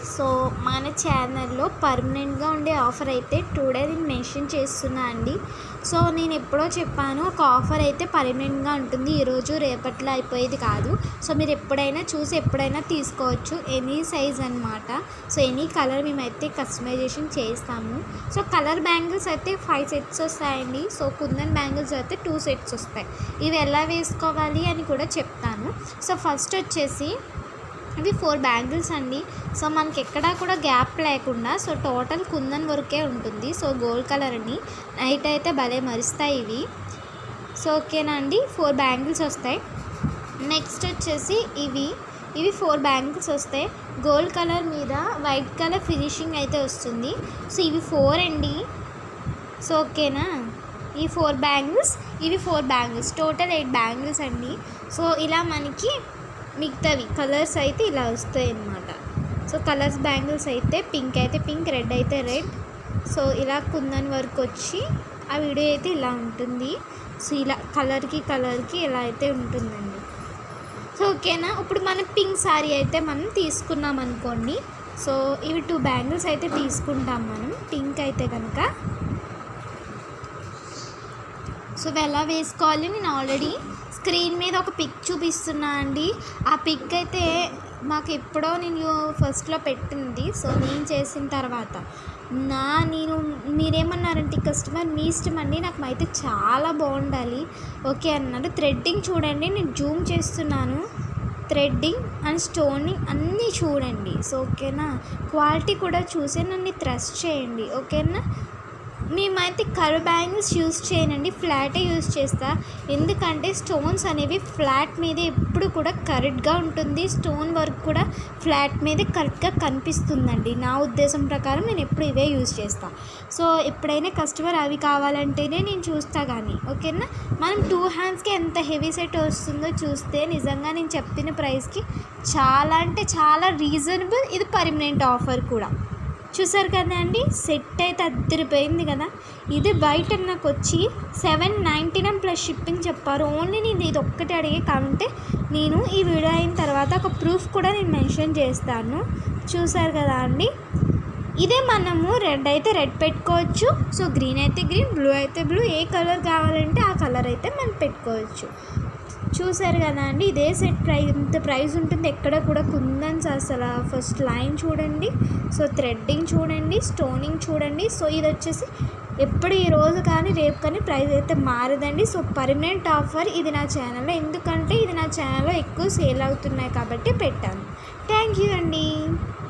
so మన ఛానల్లో పర్మనెంట్గా ఉండే ఆఫర్ అయితే టుడే నేను మెన్షన్ చేస్తున్నా అండి సో నేను ఎప్పుడో చెప్పాను ఒక ఆఫర్ అయితే పర్మనెంట్గా ఉంటుంది ఈరోజు రేపట్లో అయిపోయేది కాదు సో మీరు ఎప్పుడైనా చూసి ఎప్పుడైనా తీసుకోవచ్చు ఎనీ సైజ్ అనమాట సో ఎనీ కలర్ మేమైతే కస్టమైజేషన్ చేస్తాము సో కలర్ బ్యాంగిల్స్ అయితే ఫైవ్ సెట్స్ వస్తాయండి సో కుందన్ బ్యాంగిల్స్ అయితే టూ సెట్స్ వస్తాయి ఇవి ఎలా వేసుకోవాలి అని కూడా చెప్తాను సో ఫస్ట్ వచ్చేసి ఇవి ఫోర్ బ్యాంగిల్స్ అండి సో మనకి ఎక్కడా కూడా గ్యాప్ లేకుండా సో టోటల్ కుందన్ వరకే ఉంటుంది సో గోల్డ్ కలర్ అని నైట్ అయితే భలే మరుస్తాయి ఇవి సో ఓకేనా అండి ఫోర్ బ్యాంగిల్స్ వస్తాయి నెక్స్ట్ వచ్చేసి ఇవి ఇవి ఫోర్ బ్యాంగిల్స్ వస్తాయి గోల్డ్ కలర్ మీద వైట్ కలర్ ఫినిషింగ్ అయితే వస్తుంది సో ఇవి ఫోర్ అండి సో ఓకేనా ఈ ఫోర్ బ్యాంగిల్స్ ఇవి four bangles total eight bangles అండి సో ఇలా మనకి మిగతావి కలర్స్ అయితే ఇలా వస్తాయి అన్నమాట సో కలర్స్ బ్యాంగిల్స్ అయితే పింక్ అయితే పింక్ రెడ్ అయితే రెడ్ సో ఇలా కుందన్ వరకు వచ్చి ఆ వీడియో అయితే ఇలా ఉంటుంది సో ఇలా కలర్కి కలర్కి ఇలా అయితే ఉంటుందండి సో ఓకేనా ఇప్పుడు మనం పింక్ శారీ అయితే మనం తీసుకున్నాం అనుకోండి సో ఇవి టూ బ్యాంగిల్స్ అయితే తీసుకుంటాం మనం పింక్ అయితే కనుక సో ఇవి ఎలా వేసుకోవాలి నేను ఆల్రెడీ స్క్రీన్ మీద ఒక పిక్ చూపిస్తున్నా అండి ఆ పిక్ అయితే మాకు ఎప్పుడో నేను ఫస్ట్లో పెట్టింది సో నేను చేసిన తర్వాత నా నేను మీరేమన్నారంటే కస్టమర్ మీ ఇష్టం అండి నాకు అయితే చాలా బాగుండాలి ఓకే అన్నారు థ్రెడ్డింగ్ చూడండి నేను జూమ్ చేస్తున్నాను థ్రెడ్డింగ్ అండ్ స్టోనింగ్ అన్నీ చూడండి సో ఓకేనా క్వాలిటీ కూడా చూసి నన్ను ట్రస్ట్ చేయండి ఓకేనా మేమైతే కర్ బ్యాంగిల్స్ యూస్ చేయనండి ఫ్లాటే యూస్ చేస్తా ఎందుకంటే స్టోన్స్ అనేవి ఫ్లాట్ మీద ఎప్పుడు కూడా కరెక్ట్గా ఉంటుంది స్టోన్ వర్క్ కూడా ఫ్లాట్ మీద కరెక్ట్గా కనిపిస్తుందండి నా ఉద్దేశం ప్రకారం నేను ఎప్పుడు ఇవే యూస్ చేస్తా సో ఎప్పుడైనా కస్టమర్ అవి కావాలంటేనే నేను చూస్తా కానీ ఓకేనా మనం టూ హ్యాండ్స్కి ఎంత హెవీ సెట్ వస్తుందో చూస్తే నిజంగా నేను చెప్పిన ప్రైస్కి చాలా అంటే చాలా రీజనబుల్ ఇది పర్మనెంట్ ఆఫర్ కూడా చూసారు కదా అండి సెట్ అయితే అద్దరిపోయింది కదా ఇది బయట నాకు వచ్చి seven ninety nine plus shipping చెప్పారు ఓన్లీ నేను ఇది ఒక్కటి అడిగే కాబట్టి నేను ఈ వీడియో అయిన తర్వాత ఒక ప్రూఫ్ కూడా నేను మెన్షన్ చేస్తాను చూసారు కదా అండి ఇదే మనము రెడ్ అయితే రెడ్ పెట్టుకోవచ్చు సో గ్రీన్ అయితే గ్రీన్ బ్లూ అయితే బ్లూ ఏ కలర్ కావాలంటే ఆ కలర్ అయితే మనం పెట్టుకోవచ్చు చూసారు కదా అండి ఇదే సెట్ ప్రైస్ ఇంత ప్రైస్ ఉంటుంది ఎక్కడ కూడా కుందన్స్ అసలు ఫస్ట్ లైన్ చూడండి సో థ్రెడ్డింగ్ చూడండి స్టోనింగ్ చూడండి సో ఇది వచ్చేసి ఎప్పుడు ఈ రోజు కానీ రేపు కానీ ప్రైస్ అయితే మారదండి సో పర్మనెంట్ ఆఫర్ ఇది నా ఛానల్లో ఎందుకంటే ఇది నా ఛానల్లో ఎక్కువ సేల్ అవుతున్నాయి కాబట్టి పెట్టాను థ్యాంక్ యూ అండి